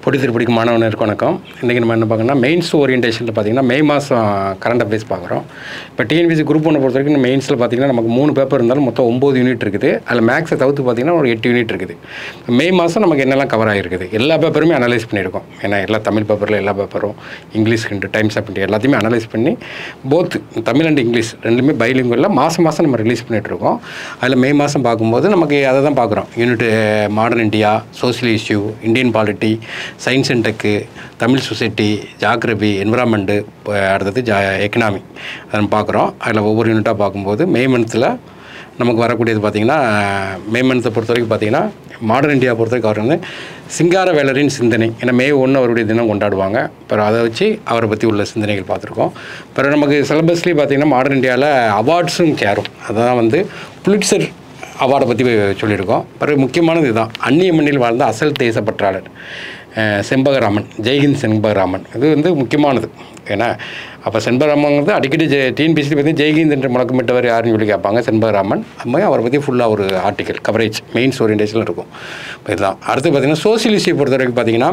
பொடி திருப்படிக்கு மாணவனருக்கு வணக்கம் இன்றைக்கி நம்ம என்ன பார்க்கணும்னா மெயின்ஸ் ஓரியன்டேஷனில் பார்த்தீங்கன்னா மே மாதம் கரண்ட் அஃபேர்ஸ் பார்க்குறோம் இப்போ டிஎன்பிசி குரூப் ஒன்று பொறுத்த வரைக்கும் மெயின்ஸில் பார்த்தீங்கன்னா நமக்கு மூணு பேப்பர் இருந்தாலும் மொத்தம் ஒம்பது யூனிட் இருக்குது அதில் மேக்ஸை தவிர்த்து பார்த்தீங்கன்னா ஒரு எட்டு யூனிட் இருக்குது மே மாதம் நமக்கு என்னெல்லாம் கவர் ஆகிருக்குது எல்லா பேப்பருமே அனலைஸ் பண்ணியிருக்கோம் ஏன்னா எல்லா தமிழ் பேப்பரில் எல்லா பேப்பரும் English Hindu Times of India எல்லாத்தையுமே அனலைஸ் பண்ணி போத் தமிழ் அண்ட் இங்கிலீஷ் ரெண்டுமே பைலிங்குவலில் மாதம் மாதம் நம்ம ரிலீஸ் பண்ணிகிட்ருக்கோம் அதில் மே மாதம் பார்க்கும்போது நமக்கு அதை தான் பார்க்குறோம் unit modern India social issue Indian polity science and tech Tamil society geography environment அடுத்தது ஜா எக்கனாமி அதை நம்ம பார்க்குறோம் அதில் ஒவ்வொரு யூனிட்டாக பார்க்கும்போது மே மந்த்தில் நமக்கு வரக்கூடியது பார்த்திங்கன்னா மே மந்த்தை பொறுத்த வரைக்கும் பார்த்திங்கன்னா மாடர்ன் இந்தியா பொறுத்த வரைக்கும் அவர் வந்து சிங்கார வேலரின் சிந்தனை ஏன்னா மே ஒன்று அவருடைய தினம் கொண்டாடுவாங்க அப்புறம் அதை வச்சு அவரை பற்றி உள்ள சிந்தனைகள் பார்த்துருக்கோம் அப்புறம் நமக்கு சிலபஸ்லேயும் பார்த்திங்கன்னா மாடர்ன் இந்தியாவில் அவார்ட்ஸும் சேரும் அதுதான் வந்து புலிட்சர் அவார்டை பற்றி சொல்லியிருக்கோம் பிறகு முக்கியமானது இதுதான் அந்நிய மண்ணில் வாழ்ந்த அசல் தேசப்பற்றாளர் அஹ் செண்பகராமன் ஜெய்ஹிந்த் செண்பகராமன் இது வந்து முக்கியமானது ஏன்னா அப்போ செண்பகராமன் வந்து அடிக்கடி ஜெ டிஎன்பிசி பற்றி ஜெய்ஹிந்த் என்று முழக்கமிட்டவர் யாருன்னு சொல்லி கேட்பாங்க செண்பகராமன் அது அவரை பற்றி ஃபுல்லாக ஒரு ஆர்டிக்கல் கவரேஜ் மெயின்ஸ் ஓரியன்டேஷனில் இருக்கும் இப்போ இதுதான் அடுத்து பார்த்திங்கன்னா சோசியலிஸ்டை பொறுத்த வரைக்கும் பார்த்திங்கன்னா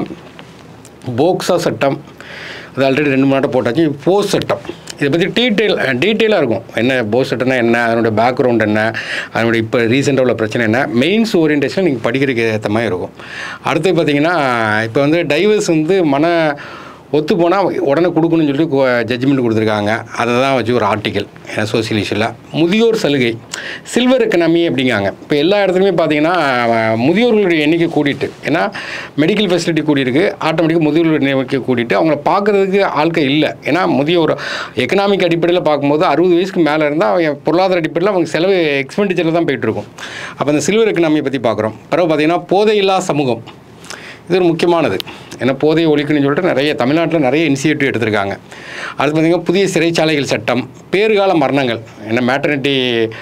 போக்சா சட்டம் அது ஆல்ரெடி ரெண்டு மணி நேரம் போட்டாச்சு போஸ் சட்டம் இதை பற்றி டீட்டெயில் டீட்டெயிலாக இருக்கும் என்ன போஸ் சட்டம்னா என்ன அதனுடைய பேக்ரவுண்ட் என்ன அதனுடைய இப்போ ரீசெண்டாக உள்ள பிரச்சனை என்ன மெயின்ஸ் ஓரியன்டேஷன் நீங்கள் படிக்கிறதுக்கு ஏற்ற மாதிரி இருக்கும் அடுத்து பார்த்தீங்கன்னா இப்போ வந்து டைவர்ஸ் வந்து மன ஒத்து போனால் உடனே கொடுக்கணும்னு சொல்லிட்டு ஜட்ஜ்மெண்ட் கொடுத்துருக்காங்க அதை தான் வச்சு ஒரு ஆர்டிக்கல் சோசியலிஸ்டில் முதியோர் சலுகை சில்வர் எக்கனாமி அப்படிங்காங்க இப்போ எல்லா இடத்துலையுமே பார்த்தீங்கன்னா முதியோர்களுடைய எண்ணிக்கை கூட்டிட்டு ஏன்னா மெடிக்கல் ஃபெசிலிட்டி கூடியிருக்கு ஆட்டோமேட்டிக்காக முதியோர்களுடைய எண்ணிக்கை கூட்டிட்டு அவங்கள பார்க்குறதுக்கு ஆட்கள் இல்லை ஏன்னா முதியோர் எக்கனாமிக் அடிப்படையில் பார்க்கும்போது அறுபது வயசுக்கு மேலே இருந்தால் அவங்க பொருளாதார அடிப்படையில் அவங்க செலவு எக்ஸ்பெண்டிச்சரில் தான் போயிட்டுருக்கும் அப்போ அந்த சில்வர் எக்கனாமியை பற்றி பார்க்குறோம் பிறகு பார்த்தீங்கன்னா போதையில்லா சமூகம் இது ஒரு முக்கியமானது ஏன்னா போதையை ஒழிக்கணும்னு சொல்லிட்டு நிறைய தமிழ்நாட்டில் நிறைய இனிஷியேட்டிவ் எடுத்திருக்காங்க அடுத்து பார்த்திங்கன்னா புதிய சிறைச்சாலைகள் சட்டம் பேறுகால மரணங்கள் ஏன்னா மேட்டர்னிட்டி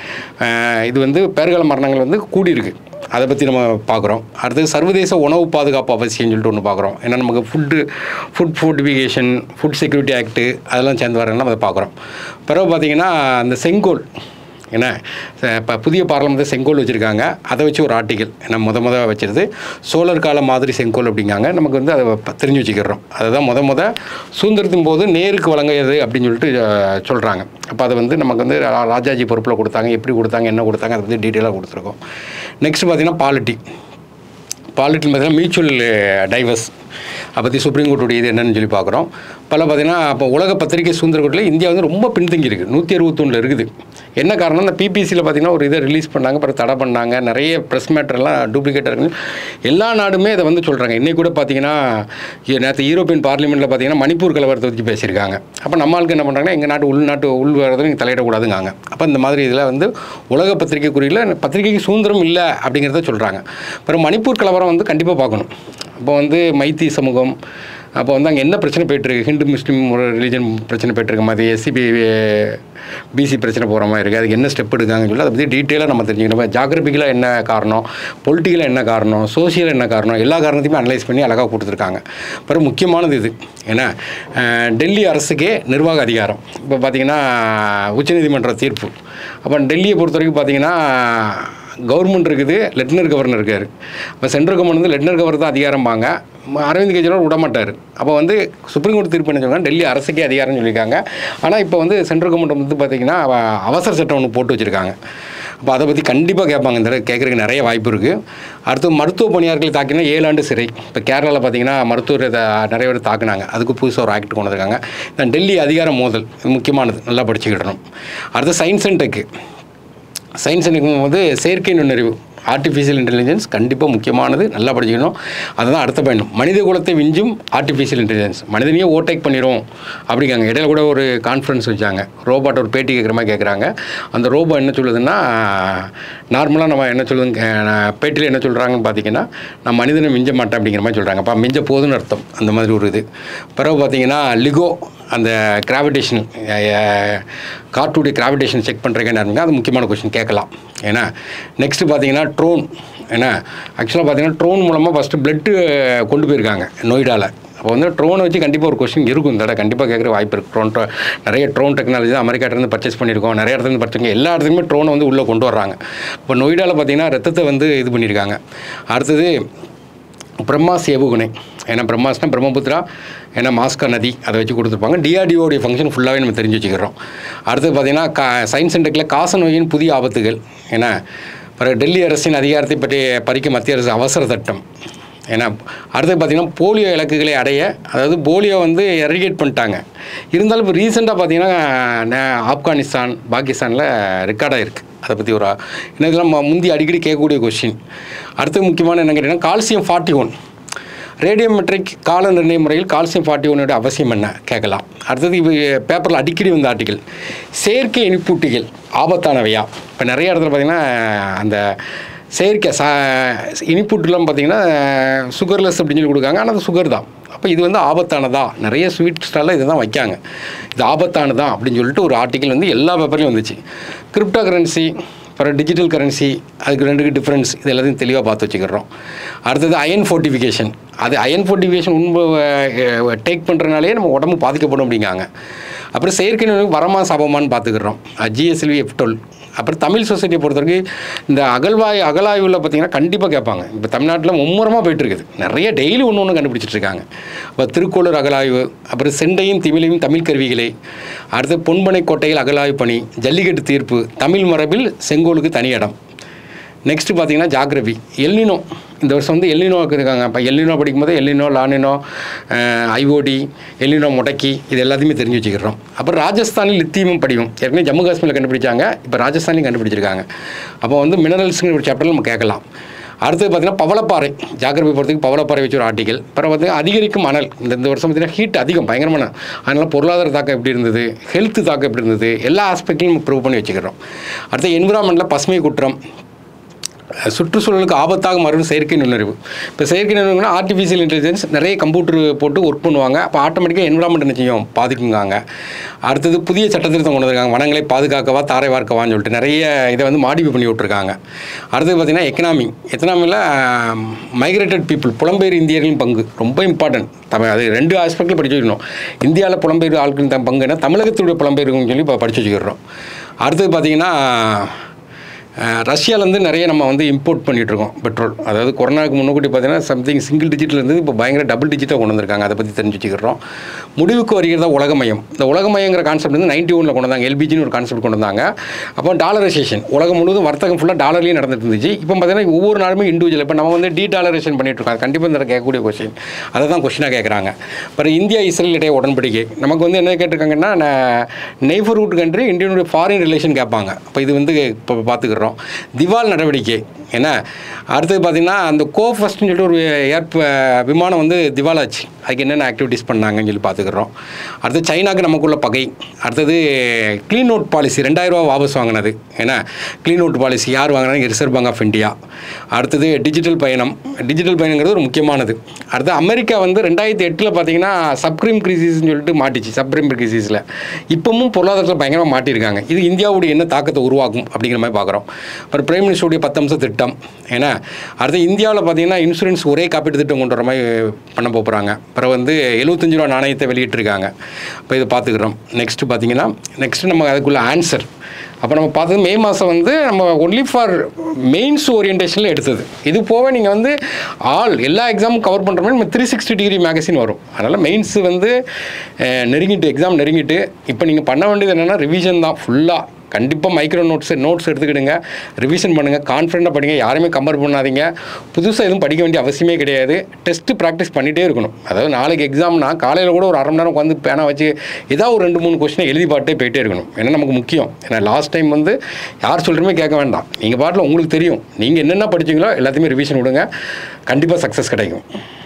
இது வந்து பேறுகால மரணங்கள் வந்து கூடியிருக்கு அதை பற்றி நம்ம பார்க்குறோம் அடுத்தது சர்வதேச உணவு பாதுகாப்பு அவசியம்னு சொல்லிட்டு ஒன்று பார்க்குறோம் ஏன்னா நமக்கு food food fortification food security act அதெல்லாம் சேர்ந்து வரலாம் அதை பார்க்குறோம் பிறகு பார்த்திங்கன்னா அந்த செங்கோல் என்ன இப்போ புதிய பார்லமெண்ட் செங்கோல் வச்சுருக்காங்க அதை வச்சு ஒரு ஆர்டிக்கல் ஏன்னா முத முத வச்சிருது சோழர் கால மாதிரி செங்கோல் அப்படிங்காங்க நமக்கு வந்து அதை ப- தெரிஞ்சு வச்சுக்கிறோம் அதுதான் முத முத சுதந்திரத்தின் போது நேருக்கு வழங்கியது அப்படின்னு சொல்லிட்டு அஹ், சொல்கிறாங்க அப்போ அதை வந்து நமக்கு வந்து ரா- ராஜாஜி பொறுப்பில் கொடுத்தாங்க எப்படி கொடுத்தாங்க என்ன கொடுத்தாங்க அதை பற்றி டீட்டெயிலாக கொடுத்துருக்கோம் நெக்ஸ்ட் பார்த்திங்கன்னா பாலிட்டி பாலிட்டின்னு பார்த்தீங்கன்னா மியூச்சுவல் டைவர்ஸ் அதை பற்றி சுப்ரீம் கோர்ட்டுடைய இது என்னன்னு சொல்லி பார்க்குறோம் பல பார்த்தீங்கன்னா அப்போ உலக பத்திரிகை சுதந்திர கோட்டில் இந்தியா வந்து ரொம்ப பின்தங்கி இருக்குது நூற்றி அறுபத்தொன்னில் இருக்குது என்ன காரணம் இந்த பிபிசியில் பார்த்தீங்கன்னா ஒரு இதை ரிலீஸ் பண்ணாங்க அப்புறம் தடை பண்ணாங்க நிறைய ப்ரெஸ் மேட்டர்லாம் டூப்ளிகேட்டாக இருக்குது எல்லா நாடுமே இதை வந்து சொல்கிறாங்க இன்னைக்கு கூட பார்த்தீங்கன்னா நேற்று யூரோப்பியன் பார்லிமெண்ட்டில் பார்த்தீங்கன்னா மணிப்பூர் கலவரத்தை பற்றி பேசியிருக்காங்க அப்போ நம்ம ஆளுக்கு என்ன பண்ணுறாங்கன்னா எங்கள் நாட்டு உள்நாட்டு உள் வரதை நீங்கள் தலையிடக்கூடாதுங்காங்க அப்போ இந்த மாதிரி இதில் வந்து உலக பத்திரிகை குறியில் பத்திரிகைக்கு சுதந்திரம் இல்லை அப்படிங்கிறத சொல்கிறாங்க அப்புறம் மணிப்பூர் கலவரம் வந்து கண்டிப்பாக பார்க்கணும் அப்போ வந்து மைத்தி சமூகம் அப்போ வந்து அங்கே என்ன பிரச்சனை போயிட்டுருக்கு ஹிந்து முஸ்லீம் ஒரு ரிலீஜன் பிரச்சனை போயிட்டுருக்க மாதிரி எஸ்சிபி பிசி பிரச்சனை போகிற மாதிரி இருக்குது அதுக்கு என்ன ஸ்டெப் எடுக்காங்கன்னு சொல்லி அதை பற்றி டீட்டெயிலாக நம்ம தெரிஞ்சுக்கணும் ஜாகிரபிக்கலாக என்ன காரணம் பொலிட்டிக்கலாக என்ன காரணம் சோசியல் என்ன காரணம் எல்லா காரணத்தையுமே அனலைஸ் பண்ணி அழகாக கொடுத்துருக்காங்க அப்புறம் முக்கியமானது இது ஏன்னா அஹ், டெல்லி அரசுக்கே நிர்வாக அதிகாரம் இப்போ பார்த்தீங்கன்னா உச்சநீதிமன்ற தீர்ப்பு அப்போ டெல்லியை பொறுத்த வரைக்கும் பார்த்தீங்கன்னா கவர்மெண்ட் இருக்குது லெப்டினன்ட் கவர்னர் இருக்கார் இப்போ சென்ட்ரல் கவர்மெண்ட் வந்து லெப்டினன்ட் கவர்னர் தான் அதிகாரம்பாங்க ம- அரவிந்த் கெஜ்ரிவால் விட மாட்டார் அப்போ வந்து சுப்ரீம் கோர்ட் தீர்ப்பு என்ன சொல்றாங்க டெல்லி அரசுக்கே அதிகாரம்னு சொல்லியிருக்காங்க ஆனால் இப்போ வந்து சென்ட்ரல் கவர்மெண்ட் வந்து பார்த்திங்கன்னா அவ- அவசர சட்டம் ஒன்று போட்டு வச்சுருக்காங்க அப்போ அதை பற்றி கண்டிப்பாக கேட்பாங்க இந்த தடவை கேட்குறதுக்கு நிறைய வாய்ப்பு இருக்குது அடுத்து மருத்துவ பணியாளர்களை தாக்கினா ஏழு ஆண்டு சிறை இப்போ கேரளாவில் பார்த்தீங்கன்னா மருத்துவர் இதை நிறைய பேர் தாக்குனாங்க அதுக்கு புதுசாக ஒரு ஆக்ட் கொண்டு வந்திருக்காங்க இந்த டெல்லி அதிகார மோதல் இது முக்கியமானது நல்லா படிச்சுக்கிடணும் அடுத்து சயின்ஸ் அண்ட் டெக்கு சயின்ஸ் இருக்கும் போது செயற்கை நுண்ணறிவு ஆர்டிஃபிஷியல் இன்டெலிஜென்ஸ் கண்டிப்பாக முக்கியமானது நல்லா படிச்சுக்கணும் அதுதான் அடுத்த பயணம் மனித குலத்தை விஞ்சும் ஆர்டிஃபிஷியல் இன்டெலிஜென்ஸ் மனிதனையே ஓவர்டேக் பண்ணிடும் அப்படிங்காங்க இடையில கூட ஒரு கான்ஃபரன்ஸ் வச்சாங்க ரோபோட் ஒரு பேட்டி கேட்குற மாதிரி கேட்குறாங்க அந்த ரோபோ என்ன சொல்லுதுன்னா நார்மலாக நம்ம என்ன சொல்லுதுங்க அஹ், பேட்டியில் என்ன சொல்கிறாங்கன்னு பார்த்தீங்கன்னா நான் மனிதனை மிஞ்ச மாட்டேன் அப்படிங்கிற மாதிரி சொல்கிறாங்க அப்போ மிஞ்ச போதுன்னு அர்த்தம் அந்த மாதிரி ஒரு இது பிறகு பார்த்தீங்கன்னா லிகோ அந்த கிராவிடேஷன் காற்றுடைய கிராவிடேஷன் செக் பண்ணுறீங்க என்ன அது முக்கியமான கொஸ்டின் கேட்கலாம் ஏன்னா நெக்ஸ்ட்டு பார்த்தீங்கன்னா ட்ரோன் ஏன்னா ஆக்சுவலாக பார்த்தீங்கன்னா ட்ரோன் மூலமாக ஃபஸ்ட்டு பிளட்டு கொண்டு போயிருக்காங்க நொய்டாவில் அப்போ வந்து ட்ரோனை வச்சு கண்டிப்பாக ஒரு கொஸ்டின் இருக்கும் இந்த தடவை கண்டிப்பாக கேட்குற வாய்ப்பு இருக்குது ட்ரோன் நிறைய ட்ரோன் டெக்னாலஜி தான் அமெரிக்காட்டிலேருந்து பர்ச்சேஸ் பண்ணியிருக்கோம் நிறைய இடத்துலேருந்து பர்ச்சேஸ் எல்லா இடத்துலையுமே ட்ரோனை வந்து உள்ளே கொண்டு வர்றாங்க இப்போ நொய்டாவில் பார்த்தீங்கன்னா ரத்தத்தை வந்து இது பண்ணியிருக்காங்க அடுத்தது பிரம்மாஸ் ஏவுகணை ஏன்னா பிரம்மாஸ்னா பிரம்மபுத்திரா ஏன்னா மாஸ்கா நதி அதை வச்சு கொடுத்துருப்பாங்க டிஆர்டிஓடைய ஃபங்க்ஷன் ஃபுல்லாகவே நம்ம தெரிஞ்சு வச்சுக்கிறோம் அடுத்து பார்த்திங்கன்னா கா சயின்ஸ் சென்டரில் காச நோயின் புதிய ஆபத்துகள் ஏன்னா பிறகு டெல்லி அரசின் அதிகாரத்தை பற்றி பறிக்க மத்திய அரசு அவசர சட்டம் ஏன்னா அடுத்து பார்த்திங்கன்னா போலியோ இலக்குகளை அடைய அதாவது போலியோ வந்து எரிகேட் பண்ணிட்டாங்க இருந்தாலும் இப்போ ரீசெண்டாக பார்த்தீங்கன்னா ஆப்கானிஸ்தான் பாகிஸ்தானில் ரெக்கார்ட் ஆகிருக்கு அதை பற்றி ஒரு ஏன்னா இதெல்லாம் ம- முந்தி அடிக்கடி கேட்கக்கூடிய கொஷின் அடுத்து முக்கியமான என்ன கேட்டிங்கன்னா கால்சியம் ஃபார்ட்டி ஒன் ரேடியோமெட்ரிக் கால நிர்ணய முறையில் கால்சியம் ஃபார்ட்டி ஒன்னோட அவசியம் என்ன கேட்கலாம் அடுத்தது இது பேப்பரில் அடிக்கடி வந்த ஆர்டிக்கல் செயற்கை இனிப்பூட்டிகள் ஆபத்தானவையா இப்போ நிறைய இடத்துல பார்த்திங்கன்னா அந்த செயற்கை சா இனிப்புட்டுலாம் பார்த்தீங்கன்னா சுகர்லெஸ் அப்படின்னு சொல்லி கொடுக்காங்க ஆனால் அது சுகர் தான் அப்போ இது வந்து ஆபத்தானதா நிறைய ஸ்வீட் ஸ்டாலில் இதை தான் வைக்காங்க இது ஆபத்தானதா அப்படின்னு சொல்லிட்டு ஒரு ஆர்டிக்கல் வந்து எல்லா பேப்பர்லையும் வந்துச்சு கிரிப்டோ கரன்சி அப்புறம் டிஜிட்டல் கரன்சி அதுக்கு ரெண்டுக்கு டிஃப்ரென்ஸ் இது எல்லாத்தையும் தெளிவாக பார்த்து வச்சுக்கிறோம் அடுத்தது அயன் ஃபோர்ட்டிஃபிகேஷன் அது அயன் ஃபோர்ட்டிஃபிகேஷன் உண்மை டேக் பண்ணுறனாலே நம்ம உடம்பு பாதிக்கப்படும் அப்படிங்காங்க அப்புறம் செயற்கை நுண்ணறிவு வரமா சாபமான்னு பார்த்துக்கிறோம் ஜிஎஸ்எல்வி எஃப் டுவெல் அப்புறம் தமிழ் சொசைட்டியை பொறுத்த வரைக்கும் இந்த அகழ்வாய் அகலாய்வில் பார்த்தீங்கன்னா கண்டிப்பாக கேட்பாங்க இப்போ தமிழ்நாட்டில் மும்முரமாக போயிட்டு இருக்குது நிறைய டெய்லி ஒன்று ஒன்று கண்டுபிடிச்சிட்டு இருக்காங்க இப்போ திருக்கோளூர் அகலாய்வு அப்புறம் செண்டையும் திமிழையும் தமிழ் கருவிகளை அடுத்து பொன்பனை கோட்டையில் அகலாய்வு பணி ஜல்லிக்கட்டு தீர்ப்பு தமிழ் மரபில் செங்கோலுக்கு தனி இடம் நெக்ஸ்ட்டு பார்த்தீங்கன்னா ஜாகிரபி எல்லினோ இந்த வருஷம் வந்து எல்லினோ இருக்காங்க இப்போ எல்லினோ படிக்கும்போது எல்லினோ லானினோ ஐஓடி எல்லினோ முடக்கி இது எல்லாத்தையுமே தெரிஞ்சு வச்சுக்கிறோம் அப்புறம் ராஜஸ்தானில் லித்தியமும் படிக்கும் ஏற்கனவே ஜம்மு காஷ்மீரில் கண்டுபிடிச்சாங்க இப்போ ராஜஸ்தான்லையும் கண்டுபிடிச்சிருக்காங்க அப்போ வந்து மினரல்ஸுங்கிற ஒரு சாப்டரில் நம்ம கேட்கலாம் அடுத்தது பார்த்தீங்கன்னா பவளப்பாறை ஜாகிரபி போகிறதுக்கு பவளப்பாறை வச்சு ஒரு ஆர்டிக்கல் அப்புறம் பார்த்தீங்கன்னா அதிகரிக்கும் அனல் இந்த இந்த வருஷம் பார்த்தீங்கன்னா ஹீட் அதிகம் பயங்கரமான அதனால் பொருளாதார தாக்கம் எப்படி இருந்தது ஹெல்த் தாக்கம் எப்படி இருந்தது எல்லா ஆஸ்பெக்ட்லையும் நம்ம ப்ரூவ் பண்ணி வச்சுக்கிறோம் அடுத்து என்விரான்மெண்ட்டில் பசுமை குற்றம் சுற்றுச்சூழலுக்கு ஆபத்தாக மாறும் செயற்கை நுண்ணறிவு இப்போ செயற்கை நுண்ணறிவுனா ஆர்டிஃபிஷியல் இன்டெலிஜென்ஸ் நிறைய கம்ப்யூட்டர் போட்டு ஒர்க் பண்ணுவாங்க அப்போ ஆட்டோமேட்டிக்காக என்விரான்மெண்ட் என்ன செய்யும் பாதிக்குங்காங்க அடுத்தது புதிய சட்டத்திருத்தம் கொண்டு வந்திருக்காங்க வனங்களை பாதுகாக்கவா தாரை வார்க்கவான்னு சொல்லிட்டு நிறைய இதை வந்து மாடிஃபை பண்ணி விட்ருக்காங்க அடுத்தது பார்த்திங்கன்னா எக்கனாமி எக்கனாமியில் மைக்ரேட்டட் பீப்புள் புலம்பெயர் இந்தியர்களின் பங்கு ரொம்ப இம்பார்ட்டன்ட் தமிழ் அது ரெண்டு ஆஸ்பெக்டில் படிச்சு வைக்கணும் இந்தியாவில் புலம்பெயர் ஆட்களின் தம் பங்குன்னா தமிழகத்துடைய புலம்பெயர்னு சொல்லி இப்போ படிச்சு வச்சுக்கிறோம் அடுத்தது பார்த்திங்கன்னா அஹ் ரஷ்யாலேருந்து நிறைய நம்ம வந்து இம்போர்ட் பண்ணிகிட்ருக்கோம் பெட்ரோல் அதாவது கொரோனாவுக்கு முன்னாடி பார்த்தீங்கன்னா சம்திங் சிங்கிள் டிஜிட்டில் இருந்து இப்போ பயங்கர டபுள் டிஜிட்டாக கொண்டு வந்திருக்காங்க அதை பற்றி தெரிஞ்சு வச்சுக்கிறோம் முடிவுக்கு வருகிறதா உலகமயம் இந்த உலகமயங்கிற கான்செப்ட் வந்து நைன்டி ஒனில் கொண்டு வந்தாங்க எல்பிஜின்னு ஒரு கான்செப்ட் கொண்டு வந்தாங்க அப்போ டாலரைசேஷன் உலகம் முழுவதும் வர்த்தகம் ஃபுல்லாக டாலர்லேயே நடந்துட்டு இருந்துச்சு இப்போ பார்த்தீங்கன்னா ஒவ்வொரு நாளுமே இண்டிவிஜுவல் இப்போ நம்ம வந்து டீடாலரைசேஷன் பண்ணிட்டு இருக்கோம் அது கண்டிப்பாக இந்த கேட்கக்கூடிய கொஸ்டின் அதை தான் கொஸ்டினாக கேட்குறாங்க அப்புறம் இந்தியா இஸ்ரேல் இடையே உடன்படிக்கை நமக்கு வந்து என்ன கேட்டிருக்காங்கன்னா நெய்பர்ஹுட் கண்ட்ரி இந்தியனுடைய ஃபாரின் ரிலேஷன் கேட்பாங்க அப்போ இது வந்து இப்போ பார்த்துக்கிறோம் திவால் நடவடிக்கை என்ன அடுத்தது பார்த்திங்கன்னா அந்த கோஃபஸ்ட்னு சொல்லிட்டு ஒரு ஏர்ப் விமானம் வந்து திவாலாச்சு அதுக்கு என்னென்ன ஆக்டிவிட்டீஸ் பண்ணாங்கன்னு சொல்லி பார்த்துக்கிறோம் அடுத்து சைனாக்கு நமக்குள்ள பகை அடுத்தது க்ளீன் நோட் பாலிசி ரெண்டாயிரரூவா வாபஸ் வாங்கினது ஏன்னா க்ளீன் நோட் பாலிசி யார் வாங்கினாங்க ரிசர்வ் பேங்க் ஆஃப் இந்தியா அடுத்தது டிஜிட்டல் பயணம் டிஜிட்டல் பயணங்கிறது ஒரு முக்கியமானது அடுத்து அமெரிக்கா வந்து ரெண்டாயிரத்தி எட்டில் பார்த்தீங்கன்னா சப்ரீம் கிரிசிஸ்னு சொல்லிட்டு மாட்டிச்சு சப்ரீம் கிரிசிஸில் இப்பவும் பொருளாதாரத்தில் பயங்கரமாக மாட்டியிருக்காங்க இது இந்தியாவுடைய என்ன தாக்கத்தை உருவாக்கும் அப்படிங்கிற மாதிரி பார்க்குறோம் அப்புறம் பிரைம் மினிஸ்டருடைய பத்தம்ச திட்டம் ஏன்னா அடுத்து இந்தியாவில் பார்த்தீங்கன்னா இன்சூரன்ஸ் ஒரே காப்பீட்டு திட்டம் கொண்டு வர மாதிரி பண்ண போகிறாங்க அப்புறம் வந்து எழுபத்தஞ்சு ரூபா நாணயத்தை வெளியிட்டிருக்காங்க இப்போ இதை பார்த்துக்கிறோம் நெக்ஸ்ட்டு பார்த்தீங்கன்னா நெக்ஸ்ட்டு நம்ம அதுக்குள்ள ஆன்சர் அப்போ நம்ம பார்த்தது மே மாதம் வந்து நம்ம ஒன்லி ஃபார் மெயின்ஸ் ஓரியன்டேஷனில் எடுத்தது இது போக நீங்கள் வந்து ஆல் எல்லா எக்ஸாமும் கவர் பண்ணுற மாதிரி நம்ம த்ரீ சிக்ஸ்டி டிகிரி மேகசின் வரும் அதனால் மெயின்ஸ் வந்து அஹ், நெருங்கிட்டு எக்ஸாம் நெருங்கிட்டு இப்போ நீங்கள் பண்ண வேண்டியது என்னென்னா ரிவிஷன் தான் ஃபுல்லாக கண்டிப்பாக மைக்ரோ நோட்ஸ் நோட்ஸ் எடுத்துக்கிடுங்க ரிவிஷன் பண்ணுங்கள் கான்ஃபிடண்ட்டாக படிங்க யாருமே கம்பேர் பண்ணாதீங்க புதுசாக எதுவும் படிக்க வேண்டிய அவசியமே கிடையாது டெஸ்ட்டு ப்ராக்டிஸ் பண்ணிகிட்டே இருக்கணும் அதாவது நாளைக்கு எக்ஸாம்னா காலையில் கூட ஒரு அரை மணி நேரம் உட்காந்து பேனா வச்சு ஏதாவது ஒரு ரெண்டு மூணு கொஸ்டினை எழுதி பாட்டே போயிட்டே இருக்கணும் ஏன்னா நமக்கு முக்கியம் ஏன்னா லாஸ்ட் டைம் வந்து யார் சொல்கிறமே கேட்க வேண்டாம் நீங்கள் பாட்டில் உங்களுக்கு தெரியும் நீங்கள் என்னென்ன படிச்சீங்களோ எல்லாத்தையுமே ரிவிஷன் விடுங்க கண்டிப்பாக சக்ஸஸ் கிடைக்கும்